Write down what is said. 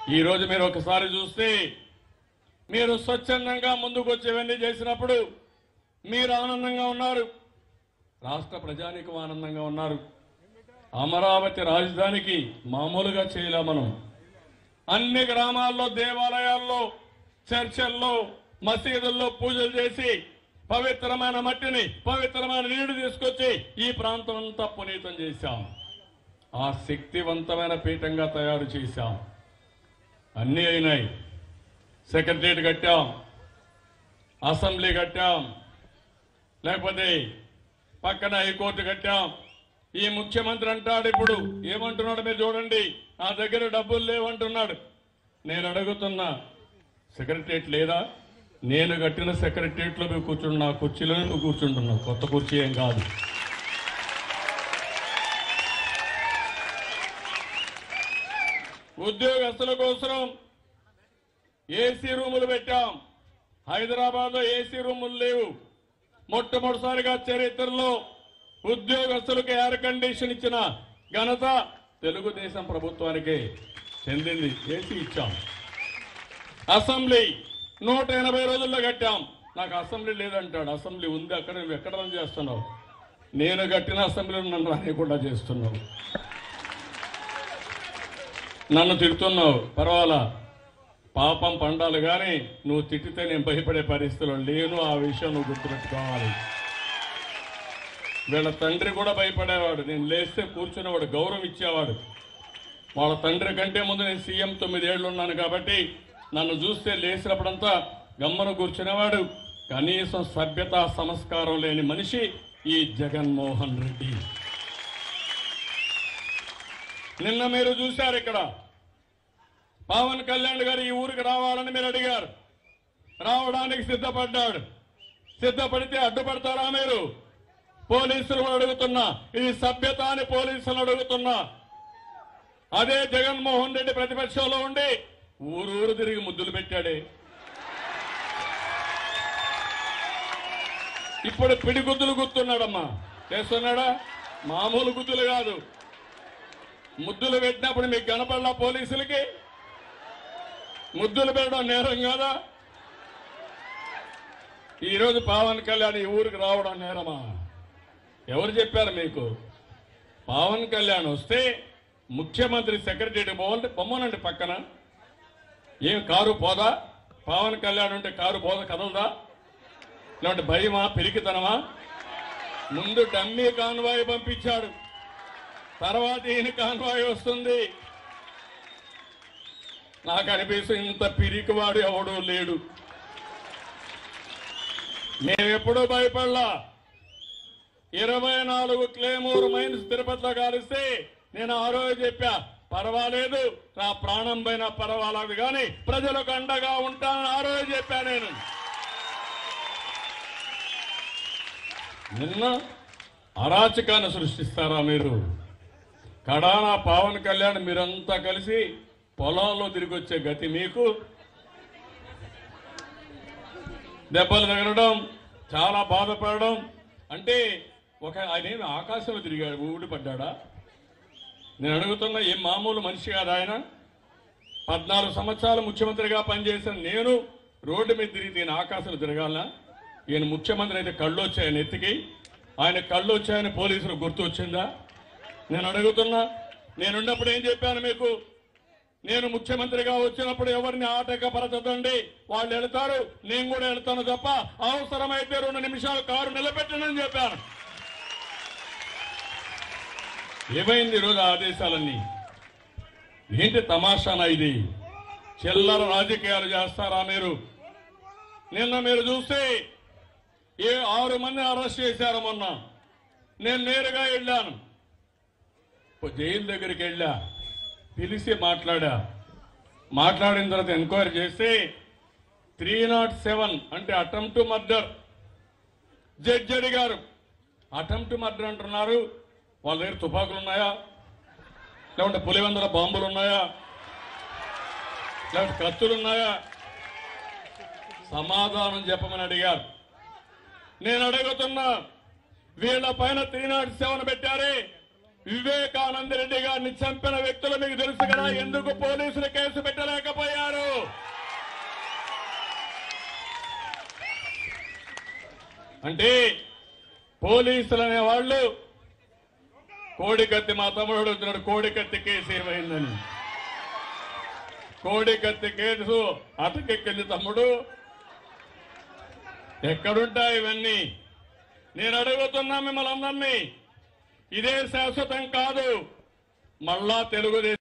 ఈ రోజు మీరు ఒకసారి చూస్తే మీరు స్వచ్ఛందంగా ముందుకు వచ్చి ఇవన్నీ చేసినప్పుడు మీరు ఆనందంగా ఉన్నారు రాష్ట్ర ప్రజానికం ఆనందంగా ఉన్నారు అమరావతి రాజధానికి మామూలుగా చేయలే మనం అన్ని గ్రామాల్లో దేవాలయాల్లో చర్చల్లో మసీదుల్లో పూజలు చేసి పవిత్రమైన మట్టిని పవిత్రమైన నీళ్లు తీసుకొచ్చి ఈ ప్రాంతం అంతా పునీతం చేశాం ఆ శక్తివంతమైన పీఠంగా తయారు చేశాం అన్నీ అయినాయి సెక్రటరియట్ కట్టాం అసెంబ్లీ కట్టాం లేకపోతే పక్కన హైకోర్టు కట్టాం ఈ ముఖ్యమంత్రి అంటాడు ఇప్పుడు ఏమంటున్నాడు మీరు చూడండి నా దగ్గర డబ్బులు లేవంటున్నాడు నేను అడుగుతున్నా సెక్రటరియట్ లేదా నేను కట్టిన సెక్రటరియట్లో మీరు కూర్చున్న నా కుర్చీలోనే నువ్వు కూర్చుంటున్నావు కొత్త కుర్చీ ఏం కాదు ఉద్యోగస్తుల కోసం ఏసీ రూములు పెట్టాం హైదరాబాద్ లో ఏసీ రూములు లేవు మొట్టమొదటిసారిగా చరిత్రలో ఉద్యోగస్తులకు ఎయిర్ కండిషన్ ఇచ్చిన ఘనత తెలుగుదేశం ప్రభుత్వానికి చెందింది ఏసీ ఇచ్చాం అసెంబ్లీ నూట ఎనభై రోజుల్లో కట్టాం నాకు అసెంబ్లీ లేదంటాడు అసెంబ్లీ ఉంది అక్కడ నువ్వు ఎక్కడ రన్ చేస్తున్నావు నేను కట్టిన అసెంబ్లీలో నన్ను రానియకుండా చేస్తున్నావు నన్ను తిడుతున్నావు పర్వాలా పాపం పండాలి కానీ నువ్వు తిట్టితే నేను భయపడే పరిస్థితిలో లేను ఆ విషయం నువ్వు గుర్తుపెట్టుకోవాలి వీళ్ళ తండ్రి కూడా భయపడేవాడు నేను లేస్తే కూర్చునేవాడు గౌరవం ఇచ్చేవాడు వాళ్ళ తండ్రి కంటే ముందు నేను సీఎం తొమ్మిదేళ్లు ఉన్నాను కాబట్టి నన్ను చూస్తే లేచినప్పుడంతా గమ్మను కూర్చునేవాడు కనీసం సభ్యత సంస్కారం లేని మనిషి ఈ జగన్మోహన్ రెడ్డి నిన్న మీరు చూశారు ఇక్కడ పవన్ కళ్యాణ్ గారు ఈ ఊరికి రావాలని మీరు అడిగారు రావడానికి సిద్ధపడ్డాడు సిద్ధపడితే అడ్డుపడతారా మీరు పోలీసులు అడుగుతున్నా ఇది సభ్యత అని పోలీసులు అడుగుతున్నా అదే జగన్మోహన్ రెడ్డి ప్రతిపక్షంలో ఉండి ఊరు ఊరు తిరిగి ముద్దులు పెట్టాడే ఇప్పుడు పిడి గుద్దులు గుర్తున్నాడమ్మా చేస్తున్నాడా మామూలు గుద్దులు కాదు ముద్దులు పెట్టినప్పుడు మీకు కనపడలా పోలీసులకి ముద్దులు పెట్టడం నేరం కాదా ఈరోజు పవన్ కళ్యాణ్ ఈ ఊరికి రావడం నేరమా ఎవరు చెప్పారు మీకు పవన్ కళ్యాణ్ వస్తే ముఖ్యమంత్రి సెక్రటరీ పోవాలంటే పొమ్మనండి పక్కన ఏం కారు పోదా పవన్ కళ్యాణ్ ఉంటే కారు పోదా కదలదా ఇలాంటి భయమా పిరికితనమా ముందు డమ్మీ కాన్వాయ్ పంపించాడు తర్వాత ఈయన కాన్వాయ్ వస్తుంది నాకు అనిపిస్తుంది ఇంత పిరికివాడు ఎవడూ లేడు మేమెప్పుడూ భయపడలా ఇరవై నాలుగు క్లేమూర్ మైన్స్ తిరుపతిలో కాలిస్తే నేను ఆ రోజు చెప్పా పర్వాలేదు నా ప్రాణం పైన పర్వాలేదు కానీ ప్రజలకు అండగా ఉంటానని ఆ రోజు చెప్పా నేను నిన్న అరాచకాన్ని సృష్టిస్తారా మీరు కడానా పవన్ కళ్యాణ్ మీరంతా కలిసి పొలాల్లో తిరిగి వచ్చే గతి మీకు దెబ్బలు తగలడం చాలా బాధపడడం అంటే ఒక ఆయన ఏమి ఆకాశంలో తిరిగాడు ఊడిపడ్డా నేను అడుగుతున్నా ఏం మామూలు మనిషి కాదు ఆయన పద్నాలుగు సంవత్సరాలు ముఖ్యమంత్రిగా పనిచేసిన నేను రోడ్డు మీద తిరిగి నేను ఆకాశంలో తిరగాలనా ఈయన ముఖ్యమంత్రి అయితే కళ్ళు వచ్చాయి నెత్తికి ఆయన కళ్ళు వచ్చాయని పోలీసులు గుర్తు వచ్చిందా నేను అడుగుతున్నా నేనున్నప్పుడు ఏం చెప్పాను మీకు నేను ముఖ్యమంత్రిగా వచ్చినప్పుడు ఎవరిని ఆటంకపరచదండి వాళ్ళు వెళ్తారు నేను కూడా వెళ్తాను తప్ప అవసరమైతే రెండు నిమిషాలు కారు నిలబెట్టనని చెప్పాను ఏమైంది ఈరోజు ఆ ఆదేశాలన్నీ ఏంటి తమాషానా ఇది చిల్లర రాజకీయాలు చేస్తారా మీరు నిన్న మీరు చూస్తే ఏ ఆరు మంది అరెస్ట్ చేశారు మొన్న నేను నేరుగా వెళ్ళాను ఓ జైలు దగ్గరికి వెళ్ళా పిలిచి మాట్లాడా మాట్లాడిన తర్వాత ఎంక్వైరీ చేస్తే త్రీ నాట్ సెవెన్ అంటే అటెంప్ట్ మర్డర్ జడ్జి అడిగారు అటెంప్ట్ మర్డర్ అంటున్నారు వాళ్ళ దగ్గర తుపాకులు ఉన్నాయా లేకుంటే పులివెందుల బాంబులు ఉన్నాయా లేకుంటే కత్తులు ఉన్నాయా సమాధానం చెప్పమని అడిగారు నేను అడుగుతున్నా వీళ్ళ పైన త్రీ నాట్ సెవెన్ పెట్టారే వివేకానంద రెడ్డి గారిని చంపిన వ్యక్తులు మీకు తెలుసు కదా ఎందుకు పోలీసులు కేసు పెట్టలేకపోయారు అంటే పోలీసులు అనే వాళ్ళు కోడికత్తి మా తమ్ముడు అడుగుతున్నాడు కోడికత్తి కేసు ఏమైందని కోడికత్తి కేసు అటకెక్కింది తమ్ముడు ఎక్కడుంటాయి ఇవన్నీ నేను అడుగుతున్నా మిమ్మల్ని అందరినీ ఇదే శాశ్వతం కాదు మళ్ళా తెలుగుదేశం